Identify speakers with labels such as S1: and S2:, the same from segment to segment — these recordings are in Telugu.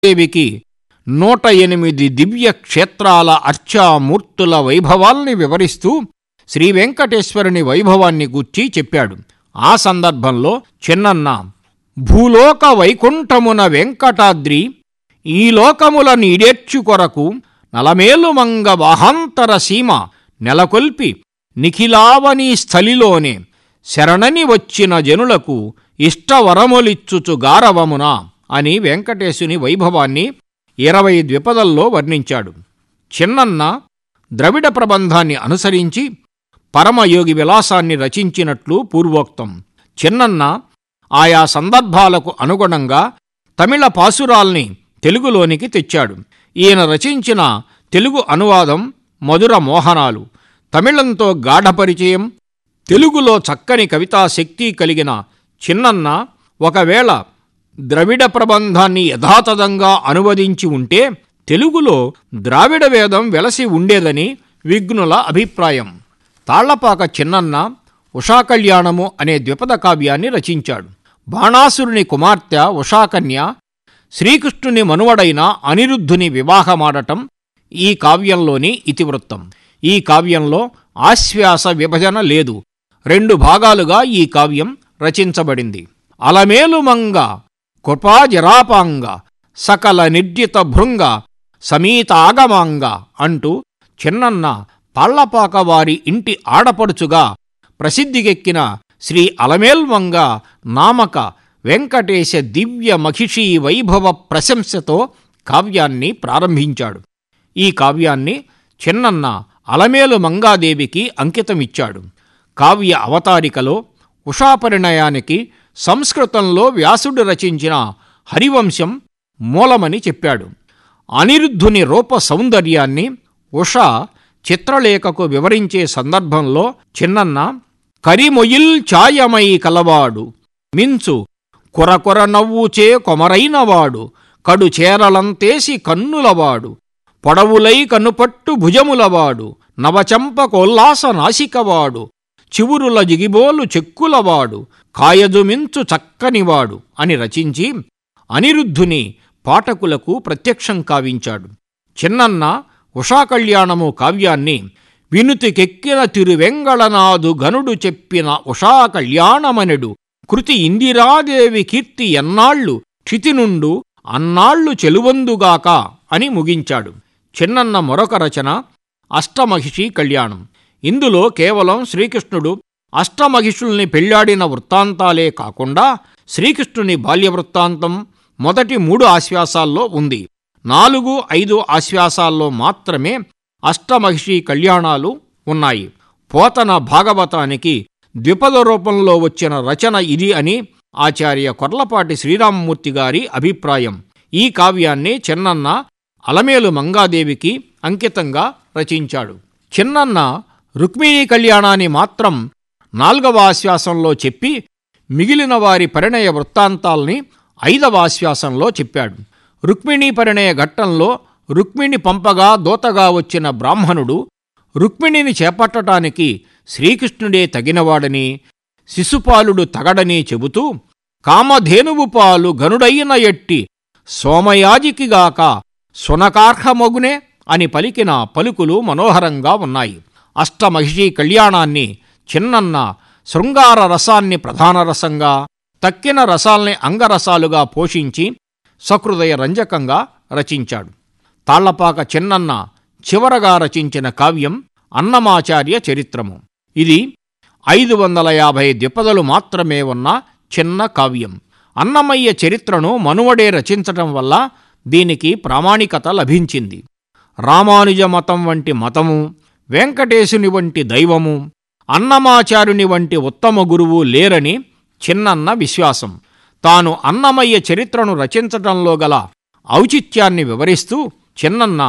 S1: దేవికి నూట ఎనిమిది దివ్య క్షేత్రాల అర్చామూర్తుల వైభవాల్ని వివరిస్తూ శ్రీ వెంకటేశ్వరుని వైభవాన్ని గూర్చి చెప్పాడు ఆ సందర్భంలో చిన్నన్న భూలోక వైకుంఠమున వెంకటాద్రి ఈ లోకముల నీడేర్చు కొరకు నలమేలుమంగ వాహాంతర సీమ నెలకొల్పి నిఖిలావని స్థలిలోనే శరణని వచ్చిన జనులకు ఇష్టవరములిచ్చుచు గారవమున అని వెంకటేశుని వైభవాన్ని ఇరవై ద్విపదల్లో వర్ణించాడు చిన్నన్న ద్రవిడ ప్రబంధాన్ని అనుసరించి పరమయోగి విలాసాన్ని రచించినట్లు పూర్వోక్తం చిన్నన్న ఆయా సందర్భాలకు అనుగుణంగా తమిళ పాసురాల్ని తెలుగులోనికి తెచ్చాడు ఈయన రచించిన తెలుగు అనువాదం మధుర మోహనాలు తమిళంతో గాఢపరిచయం తెలుగులో చక్కని కవితా శక్తి కలిగిన చిన్నన్న ఒకవేళ ద్రవిడ ప్రబంధాన్ని యథాతథంగా అనువదించి ఉంటే తెలుగులో ద్రావిడ వేదం వెలసి ఉండేదని విఘ్నుల అభిప్రాయం తాళ్లపాక చిన్నన్న ఉషాకళ్యాణము అనే ద్విపద కావ్యాన్ని రచించాడు బాణాసురుని కుమార్తె ఉషాకన్య శ్రీకృష్ణుని మనువడైన అనిరుద్ధుని వివాహమాడటం ఈ కావ్యంలోని ఇతివృత్తం ఈ కావ్యంలో ఆశ్వాస విభజన లేదు రెండు భాగాలుగా ఈ కావ్యం రచించబడింది అలమేలుమంగ కృపాజరాపాంగ సకల నిర్జిత భృంగ సమీతాగమాంగ అంటూ చిన్నన్న పళ్లపాక వారి ఇంటి ఆడపడుచుగా ప్రసిద్ధికెక్కిన శ్రీ అలమేల్మంగ నామక వెంకటేశ దివ్య మహిషీ వైభవ ప్రశంసతో కావ్యాన్ని ప్రారంభించాడు ఈ కావ్యాన్ని చిన్నన్న అలమేలు మంగాదేవికి అంకితమిచ్చాడు కావ్య అవతారికలో ఉషాపరిణయానికి సంస్కృతంలో వ్యాసుడు రచించిన హరివంశం మూలమని చెప్పాడు అనిరుద్ధుని రూప సౌందర్యాన్ని ఉష చిత్రలేఖకు వివరించే సందర్భంలో చిన్నన్న కరిమొయిల్ ఛాయమై కలవాడు మించు కొరకొర నవ్వుచే కొమరైనవాడు కడు చేరలంతేసి కన్నులవాడు పొడవులై కనుపట్టు భుజములవాడు నవచంప కొల్లాస నాసికవాడు చివురుల జిగిబోలు చెక్కులవాడు కాయజుమించు చక్కనివాడు అని రచించి అనిరుద్ధుని పాఠకులకు ప్రత్యక్షం కావించాడు చిన్నన్న ఉషాకళ్యాణము కావ్యాన్ని వినుతికెక్కిన తిరువెంగళనాథు గనుడు చెప్పిన ఉషాకళ్యాణమనెడు కృతి ఇందిరాదేవి కీర్తి ఎన్నాళ్ళు క్షితినుండు అన్నాళ్ళు చెలువందుగాక అని ముగించాడు చిన్నన్న మరొక రచన అష్టమహిషి కళ్యాణం ఇందులో కేవలం శ్రీకృష్ణుడు అష్టమహిషుల్ని పెళ్లాడిన వృత్తాంతాలే కాకుండా శ్రీకృష్ణుని బాల్య వృత్తాంతం మొదటి మూడు ఆశ్వాసాల్లో ఉంది నాలుగు ఐదు ఆశ్వాసాల్లో మాత్రమే అష్టమహిషి కళ్యాణాలు ఉన్నాయి పోతన భాగవతానికి ద్విపద రూపంలో వచ్చిన రచన ఇది అని ఆచార్య కొర్లపాటి శ్రీరామమూర్తి గారి అభిప్రాయం ఈ కావ్యాన్ని చిన్నన్న అలమేలు మంగాదేవికి అంకితంగా రచించాడు చిన్నన్న రుక్మిణీ కళ్యాణాన్ని మాత్రం నాల్గవ ఆశ్వాసంలో చెప్పి మిగిలిన వారి పరిణయ వృత్తాంతాల్ని ఐదవ ఆశ్వాసంలో చెప్పాడు రుక్మిణీ పరిణయ ఘట్టంలో రుక్మిణి పంపగా దోతగా వచ్చిన బ్రాహ్మణుడు రుక్మిణిని చేపట్టటానికి శ్రీకృష్ణుడే తగినవాడని శిశుపాలుడు తగడని చెబుతూ కామధేనువు పాలు గనుడైన ఎట్టి సోమయాజికిగాక సునకార్హమగునే అని పలికిన పలుకులు మనోహరంగా ఉన్నాయి అష్టమహిషీ కళ్యాణాన్ని చిన్నన్న శృంగార రసాన్ని ప్రధాన రసంగా తక్కిన రసాల్ని అంగరసాలుగా పోషించి సహృదయ రంజకంగా రచించాడు తాళ్లపాక చిన్నన్న చివరగా రచించిన కావ్యం అన్నమాచార్య చరిత్రము ఇది ఐదు వందల యాభై ద్విపదలు మాత్రమే ఉన్న చిన్న కావ్యం అన్నమయ్య చరిత్రను మనువడే రచించటం వల్ల దీనికి ప్రామాణికత లభించింది రామానుజ మతం వంటి మతము వెంకటేశుని వంటి దైవము అన్నమాచారుని వంటి ఉత్తమ గురువు లేరని చిన్నన్న విశ్వాసం తాను అన్నమయ్య చరిత్రను రచించటంలో గల ఔచిత్యాన్ని వివరిస్తూ చిన్నన్న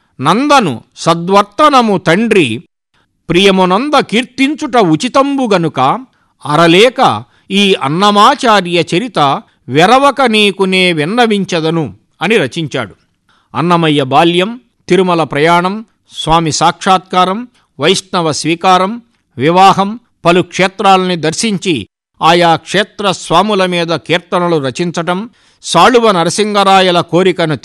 S1: నందను సద్వర్తనము తండ్రి ప్రియమునంద కీర్తించుట ఉచితంబు గనుక అరలేక ఈ అన్నమాచార్య చరిత వెరవక నీకునే విన్నవించదను అని రచించాడు అన్నమయ్య బాల్యం తిరుమల ప్రయాణం స్వామి సాక్షాత్కారం వైష్ణవ స్వీకారం వివాహం పలు క్షేత్రాలని దర్శించి ఆయా క్షేత్ర స్వాముల మీద కీర్తనలు రచించటం సాళువ నరసింగరాయల కోరికను